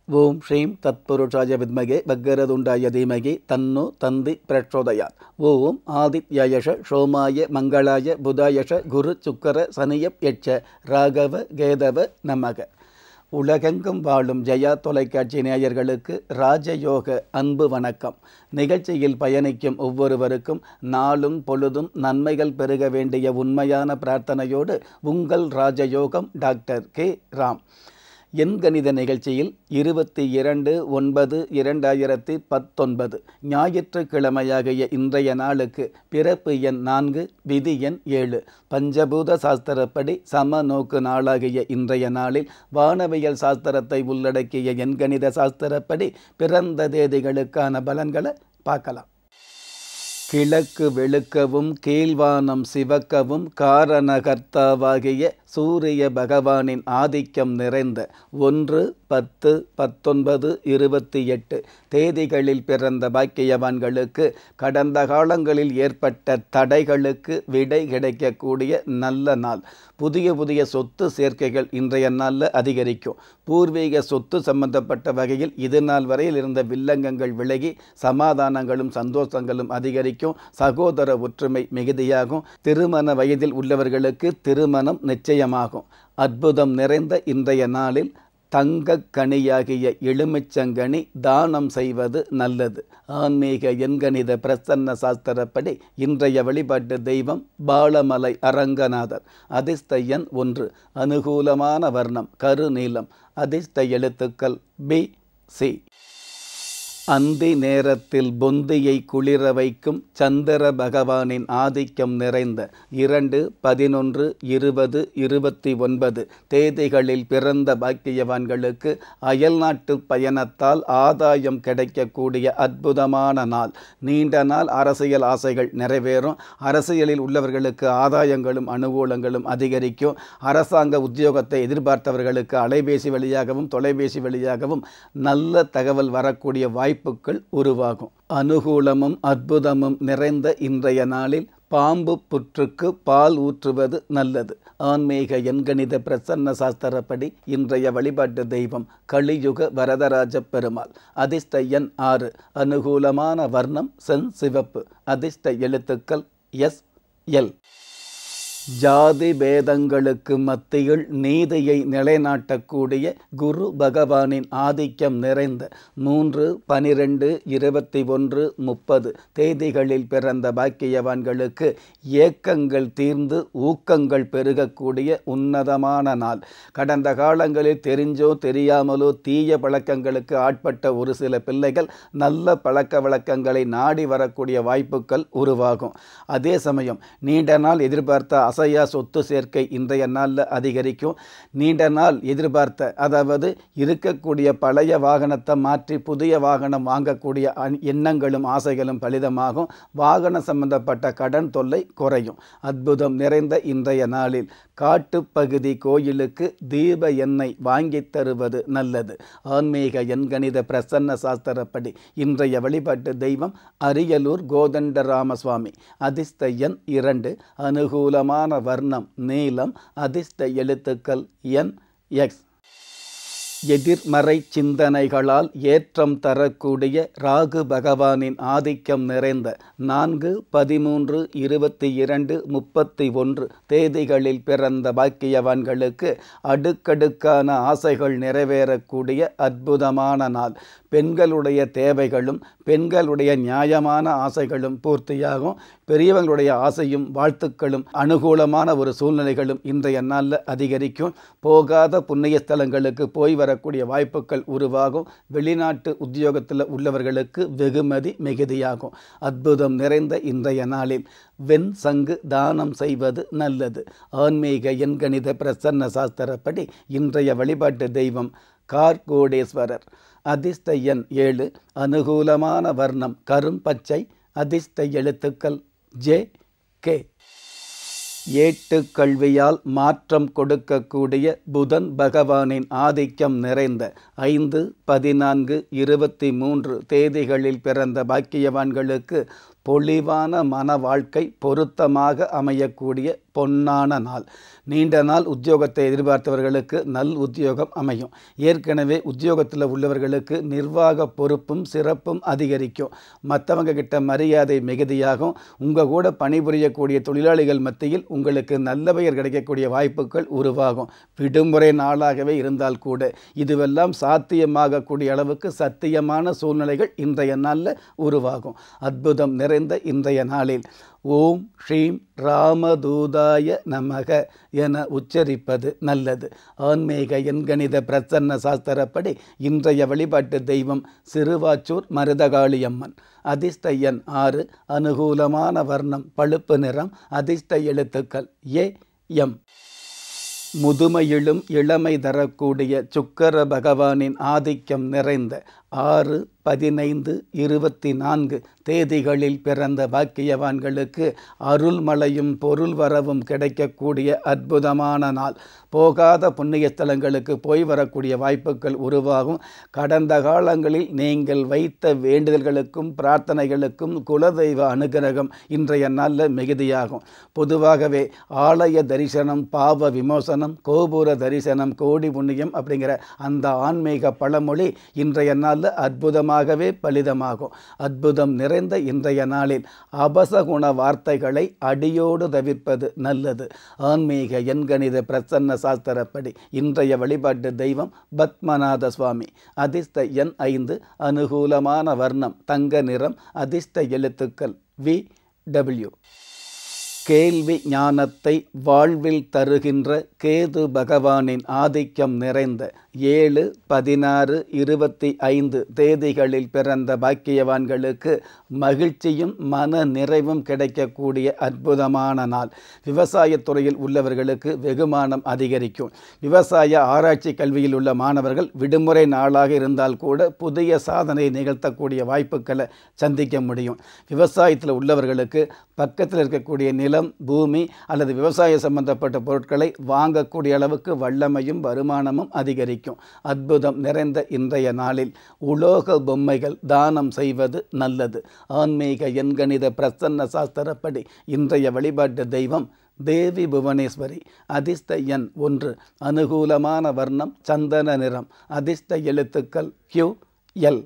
ஓம் ஸ்ரீம் தத்புருஷாய வித்மகே பக்கரதுண்டாய தீமகி தன்னோ தந்தி பிரச்சோதயாத் ஓம் ஆதித்யயஷ சோமாய மங்களாய புதாயஷ குரு சுக்கர சனியப் யட்ச ராகவ கேதவ நமக உலகெங்கும் வாழும் ஜெயா தொலைக்காட்சி நேயர்களுக்கு ராஜயோக அன்பு வணக்கம் நிகழ்ச்சியில் பயணிக்கும் ஒவ்வொருவருக்கும் நாளும் பொழுதும் நன்மைகள் பெருக வேண்டிய உண்மையான பிரார்த்தனையோடு உங்கள் ராஜயோகம் டாக்டர் கே ராம் எண்கணித நிகழ்ச்சியில் இருபத்தி இரண்டு ஒன்பது இரண்டாயிரத்தி பத்தொன்பது ஞாயிற்றுக்கிழமையாகிய இன்றைய நாளுக்கு பிறப்பு எண் நான்கு விதி எண் ஏழு பஞ்சபூத சாஸ்திரப்படி சம நோக்கு நாளாகிய இன்றைய நாளில் வானவியல் சாஸ்திரத்தை உள்ளடக்கிய எண்கணித சாஸ்திரப்படி பிறந்த தேதிகளுக்கான பலன்களை பார்க்கலாம் கிழக்கு வெளுக்கவும் கீழ்வானம் சிவக்கவும் காரணகர்த்தாவாகிய சூரிய பகவானின் ஆதிக்கம் நிறைந்த ஒன்று பத்து பத்தொன்பது இருபத்தி எட்டு தேதிகளில் பிறந்த பாக்கியவான்களுக்கு கடந்த காலங்களில் ஏற்பட்ட தடைகளுக்கு விடை கிடைக்கக்கூடிய நல்ல நாள் புதிய புதிய சொத்து சேர்க்கைகள் இன்றைய நாளில் அதிகரிக்கும் பூர்வீக சொத்து சம்பந்தப்பட்ட வகையில் இது நாள் வரையில் இருந்த வில்லங்கங்கள் விலகி சமாதானங்களும் சந்தோஷங்களும் அதிகரிக்கும் சகோதர ஒற்றுமை மிகுதியாகும் திருமண வயதில் உள்ளவர்களுக்கு திருமணம் நிச்சயமாகும் அற்புதம் நிறைந்த இன்றைய நாளில் தங்கக் கனியாகிய எலுமிச்சங்கனி தானம் செய்வது நல்லது ஆன்மீக எண்கணித பிரசன்ன சாஸ்திரப்படி இன்றைய வழிபாட்டு தெய்வம் பாலமலை அரங்கநாதர் அதிர்ஷ்ட எண் ஒன்று அனுகூலமான வர்ணம் கருநீலம் அதிர்ஷ்ட எழுத்துக்கள் பி சி அந்தி நேரத்தில் பொந்தியை குளிர வைக்கும் சந்திர பகவானின் ஆதிக்கம் நிறைந்த இரண்டு பதினொன்று இருபது இருபத்தி ஒன்பது தேதிகளில் பிறந்த பாக்கியவான்களுக்கு அயல்நாட்டு பயணத்தால் ஆதாயம் கிடைக்கக்கூடிய அற்புதமான நாள் நீண்ட நாள் அரசியல் ஆசைகள் நிறைவேறும் அரசியலில் உள்ளவர்களுக்கு ஆதாயங்களும் அனுகூலங்களும் அதிகரிக்கும் அரசாங்க உத்தியோகத்தை எதிர்பார்த்தவர்களுக்கு அலைபேசி வழியாகவும் தொலைபேசி வழியாகவும் நல்ல தகவல் வரக்கூடிய வாய்ப்பு வாய்ப்புகள் உருவாகும் அனுகூலமும் அற்புதமும் நிறைந்த இன்றைய நாளில் பாம்பு புற்றுக்கு பால் ஊற்றுவது நல்லது ஆன்மீக எண்கணித பிரசன்ன சாஸ்திரப்படி இன்றைய வழிபாட்டு தெய்வம் கலியுக வரதராஜ பெருமாள் அதிர்ஷ்ட எண் ஆறு அனுகூலமான வர்ணம் சென் சிவப்பு அதிர்ஷ்ட எழுத்துக்கள் எஸ் எல் ஜாதி பேதங்களுக்கு மத்தியில் நீதியை நிலைநாட்டக்கூடிய குரு பகவானின் ஆதிக்கம் நிறைந்த மூன்று பனிரெண்டு இருபத்தி ஒன்று முப்பது தேதிகளில் பிறந்த பாக்கியவான்களுக்கு ஏக்கங்கள் தீர்ந்து ஊக்கங்கள் பெருகக்கூடிய உன்னதமான நாள் கடந்த காலங்களில் தெரிஞ்சோ தெரியாமலோ தீய பழக்கங்களுக்கு ஆட்பட்ட ஒரு சில பிள்ளைகள் நல்ல பழக்க வழக்கங்களை நாடி வரக்கூடிய வாய்ப்புகள் உருவாகும் அதே சமயம் நீண்ட நாள் எதிர்பார்த்த அசையா சொத்து சேர்க்கை இன்றைய நாளில் அதிகரிக்கும் நீண்ட நாள் எதிர்பார்த்த அதாவது இருக்கக்கூடிய பழைய வாகனத்தை மாற்றி புதிய வாகனம் வாங்கக்கூடிய எண்ணங்களும் ஆசைகளும் பலிதமாகும் வாகனம் சம்பந்தப்பட்ட கடன் தொல்லை குறையும் அற்புதம் நிறைந்த இன்றைய நாளில் காட்டுப்பகுதி கோயிலுக்கு தீப எண்ணெய் வாங்கி தருவது நல்லது ஆன்மீக எண்கணித பிரசன்ன சாஸ்திரப்படி இன்றைய வழிபாட்டு தெய்வம் அரியலூர் கோதண்ட ராமசுவாமி அதிர்ஷ்ட எண் இரண்டு அனுகூலமான வர்ணம் நீலம் அதிர்ஷ்ட எழுத்துக்கள் என் எக்ஸ் எதிர்மறை சிந்தனைகளால் ஏற்றம் தரக்கூடிய ராகு பகவானின் ஆதிக்கம் நிறைந்த நான்கு பதிமூன்று இருபத்தி இரண்டு முப்பத்தி ஒன்று தேதிகளில் பிறந்த பாக்கியவான்களுக்கு அடுக்கடுக்கான ஆசைகள் நிறைவேறக்கூடிய அற்புதமான நாள் பெண்களுடைய தேவைகளும் பெண்களுடைய நியாயமான ஆசைகளும் பூர்த்தியாகும் பெரியவங்களுடைய ஆசையும் வாழ்த்துக்களும் அனுகூலமான ஒரு சூழ்நிலைகளும் இன்றைய நாளில் அதிகரிக்கும் போகாத புண்ணிய ஸ்தலங்களுக்கு போய் வரக்கூடிய வாய்ப்புகள் உருவாகும் வெளிநாட்டு உத்தியோகத்தில் உள்ளவர்களுக்கு வெகுமதி மிகுதியாகும் அற்புதம் நிறைந்த இன்றைய நாளில் வெண் சங்கு தானம் செய்வது நல்லது ஆன்மீக எண்கணித பிரசன்ன சாஸ்திரப்படி இன்றைய வழிபாட்டு தெய்வம் கார்கோடேஸ்வரர் அதிர்ஷ்ட எண் ஏழு அனுகூலமான வர்ணம் கரும் பச்சை அதிர்ஷ்ட எழுத்துக்கள் ஜே கே ஏட்டு கல்வியால் மாற்றம் கொடுக்கக்கூடிய புதன் பகவானின் ஆதிக்கம் நிறைந்த ஐந்து பதினான்கு இருபத்தி மூன்று தேதிகளில் பிறந்த பாக்கியவான்களுக்கு பொலிவான மன வாழ்க்கை பொருத்தமாக அமையக்கூடிய பொன்னான நாள் நீண்ட நாள் உத்தியோகத்தை எதிர்பார்த்தவர்களுக்கு நல் உத்தியோகம் அமையும் ஏற்கனவே உத்தியோகத்தில் உள்ளவர்களுக்கு நிர்வாக பொறுப்பும் சிறப்பும் அதிகரிக்கும் மற்றவங்க கிட்ட மரியாதை மிகுதியாகும் உங்கள் கூட பணிபுரியக்கூடிய தொழிலாளிகள் மத்தியில் உங்களுக்கு நல்ல பெயர் கிடைக்கக்கூடிய வாய்ப்புகள் உருவாகும் விடுமுறை நாளாகவே இருந்தால் கூட இதுவெல்லாம் சாத்தியமாகக்கூடிய அளவுக்கு சத்தியமான சூழ்நிலைகள் இன்றைய நாளில் உருவாகும் அற்புதம் நிறைந்த இன்றைய நாளில் ஓம் ஸ்ரீம் ராமதூதாய நமக என உச்சரிப்பது நல்லது ஆன்மீக எண்கணித பிரசன்ன சாஸ்திரப்படி இன்றைய வழிபாட்டு தெய்வம் சிறுவாச்சூர் மருதகாளியம்மன் அதிர்ஷ்ட எண் ஆறு அனுகூலமான வர்ணம் பழுப்பு நிறம் அதிர்ஷ்ட எழுத்துக்கள் ஏ எம் முதுமையிலும் இளமை தரக்கூடிய சுக்கர பகவானின் ஆதிக்கம் நிறைந்த ஆறு பதினைந்து இருபத்தி நான்கு தேதிகளில் பிறந்த பாக்கியவான்களுக்கு அருள்மழையும் பொருள் வரவும் கிடைக்கக்கூடிய அற்புதமான நாள் போகாத புண்ணிய ஸ்தலங்களுக்கு போய் வரக்கூடிய வாய்ப்புகள் உருவாகும் கடந்த காலங்களில் நீங்கள் வைத்த வேண்டுதல்களுக்கும் பிரார்த்தனைகளுக்கும் குலதெய்வ அனுகிரகம் இன்றைய நாளில் மிகுதியாகும் பொதுவாகவே ஆலய தரிசனம் பாவ விமோசனம் கோபுர தரிசனம் கோடி புண்ணியம் அப்படிங்கிற அந்த ஆன்மீக பழமொழி இன்றைய நாளில் அற்புதமாகவே பலிதமாகும் அற்புதம் நிறைந்த இன்றைய நாளில் அபசகுண வார்த்தைகளை அடியோடு தவிர்ப்பது நல்லது ஆன்மீக எண்கணித பிரசன்ன சாஸ்திரப்படி இன்றைய வழிபாட்டு தெய்வம் பத்மநாத சுவாமி அதிர்ஷ்ட எண் ஐந்து அனுகூலமான வர்ணம் தங்க நிறம் அதிர்ஷ்ட எழுத்துக்கள் வி டபிள்யூ கேள்வி ஞானத்தை வாழ்வில் தருகின்ற கேது பகவானின் ஆதிக்கம் நிறைந்த ஏழு பதினாறு இருபத்தி ஐந்து தேதிகளில் பிறந்த பாக்கியவான்களுக்கு மகிழ்ச்சியும் மன நிறைவும் கிடைக்கக்கூடிய அற்புதமான நாள் விவசாயத்துறையில் உள்ளவர்களுக்கு வெகுமானம் அதிகரிக்கும் விவசாய ஆராய்ச்சி கல்வியில் உள்ள மாணவர்கள் விடுமுறை நாளாக இருந்தால் கூட புதிய சாதனை நிகழ்த்தக்கூடிய வாய்ப்புகளை சந்திக்க முடியும் விவசாயத்தில் உள்ளவர்களுக்கு பக்கத்தில் இருக்கக்கூடிய நிலம் பூமி அல்லது விவசாய சம்பந்தப்பட்ட பொருட்களை வாங்கக்கூடிய அளவுக்கு வல்லமையும் வருமானமும் அதிகரிக்கும் அற்புதம் நிறைந்த இன்றைய நாளில் உலோக பொம்மைகள் தானம் செய்வது நல்லது ஆன்மீக எண்கணித பிரசன்ன சாஸ்திரப்படி இன்றைய வழிபாட்டு தெய்வம் தேவி புவனேஸ்வரி அதிர்ஷ்ட எண் ஒன்று அனுகூலமான வர்ணம் சந்தன நிறம் அதிர்ஷ்ட எழுத்துக்கள் கியூ எல்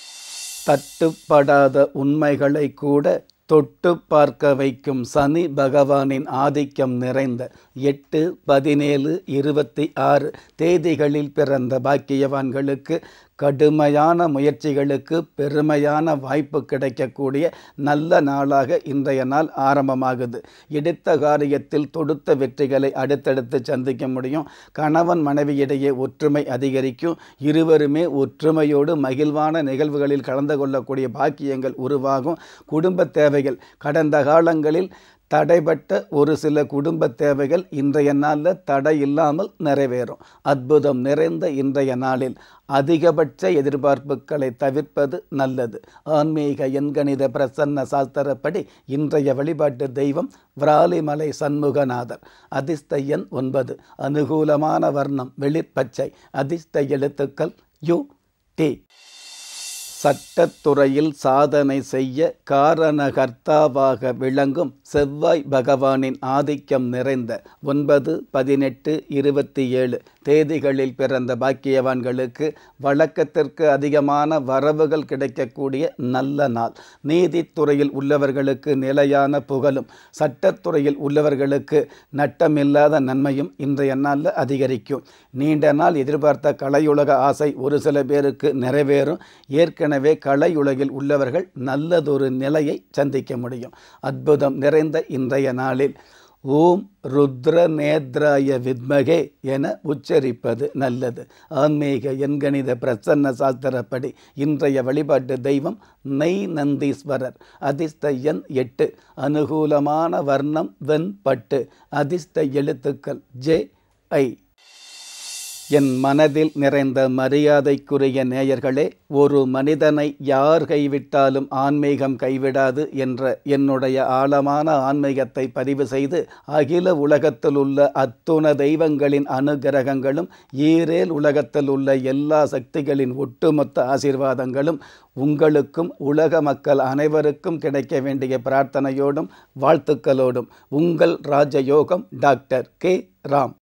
தட்டுப்படாத உண்மைகளை கூட தொட்டு பார்க்க வைக்கும் சனி பகவானின் ஆதிக்கம் நிறைந்த எட்டு பதினேழு இருபத்தி ஆறு தேதிகளில் பிறந்த பாக்கியவான்களுக்கு கடுமையான முயற்சிகளுக்கு பெருமையான வாய்ப்பு கிடைக்கக்கூடிய நல்ல நாளாக இன்றைய நாள் ஆரம்பமாகுது எடுத்த காரியத்தில் தொடுத்த வெற்றிகளை அடுத்தடுத்து சந்திக்க முடியும் கணவன் மனைவியிடையே ஒற்றுமை அதிகரிக்கும் இருவருமே ஒற்றுமையோடு மகிழ்வான நிகழ்வுகளில் கலந்து கொள்ளக்கூடிய பாக்கியங்கள் உருவாகும் குடும்ப தேவைகள் கடந்த காலங்களில் தடைபட்ட ஒரு சில குடும்ப தேவைகள் இன்றைய நாளில் தடை இல்லாமல் நிறைவேறும் அற்புதம் நிறைந்த இன்றைய நாளில் அதிகபட்ச எதிர்பார்ப்புகளை தவிர்ப்பது நல்லது ஆன்மீக எண்கணித பிரசன்ன சாஸ்திரப்படி இன்றைய வழிபாட்டு தெய்வம் விராலிமலை சண்முகநாதர் அதிர்ஷ்ட எண் ஒன்பது அனுகூலமான வர்ணம் வெளிர்பச்சை அதிர்ஷ்ட எழுத்துக்கள் யு டி சட்டத்துறையில் சாதனை செய்ய காரணகர்த்தாவாக விளங்கும் செவ்வாய் பகவானின் ஆதிக்கம் நிறைந்த ஒன்பது பதினெட்டு இருபத்தி ஏழு தேதிகளில் பிறந்த பாக்கியவான்களுக்கு வழக்கத்திற்கு அதிகமான வரவுகள் கிடைக்கக்கூடிய நல்ல நாள் நீதித்துறையில் உள்ளவர்களுக்கு நிலையான புகழும் சட்டத்துறையில் உள்ளவர்களுக்கு நட்டமில்லாத நன்மையும் இன்றைய நாளில் அதிகரிக்கும் நீண்ட நாள் எதிர்பார்த்த கலையுலக ஆசை ஒரு சில பேருக்கு நிறைவேறும் ஏற்கனவே கலையுலகில் உள்ளவர்கள் நல்லதொரு நிலையை சந்திக்க முடியும் அற்புதம் நிறைந்த இன்றைய நாளில் ஓம் ருத்ர நேத்ராய வித்மகே என உச்சரிப்பது நல்லது ஆன்மீக எண்கணித பிரசன்ன சாஸ்திரப்படி இன்றைய வழிபாட்டு தெய்வம் நெய் நந்தீஸ்வரர் அதிர்ஷ்ட எண் எட்டு அனுகூலமான வர்ணம் வெண்பட்டு அதிர்ஷ்ட எழுத்துக்கள் ஜே ஐ என் மனதில் நிறைந்த மரியாதைக்குரிய நேயர்களே ஒரு மனிதனை யார் கைவிட்டாலும் ஆன்மீகம் கைவிடாது என்ற என்னுடைய ஆழமான ஆன்மீகத்தை பதிவு செய்து அகில உலகத்தில் உள்ள அத்துண தெய்வங்களின் அனுகிரகங்களும் ஈரேல் உலகத்தில் உள்ள எல்லா சக்திகளின் ஒட்டுமொத்த ஆசீர்வாதங்களும் உங்களுக்கும் உலக மக்கள் அனைவருக்கும் கிடைக்க வேண்டிய பிரார்த்தனையோடும் வாழ்த்துக்களோடும் உங்கள் ராஜயோகம் டாக்டர் கே ராம்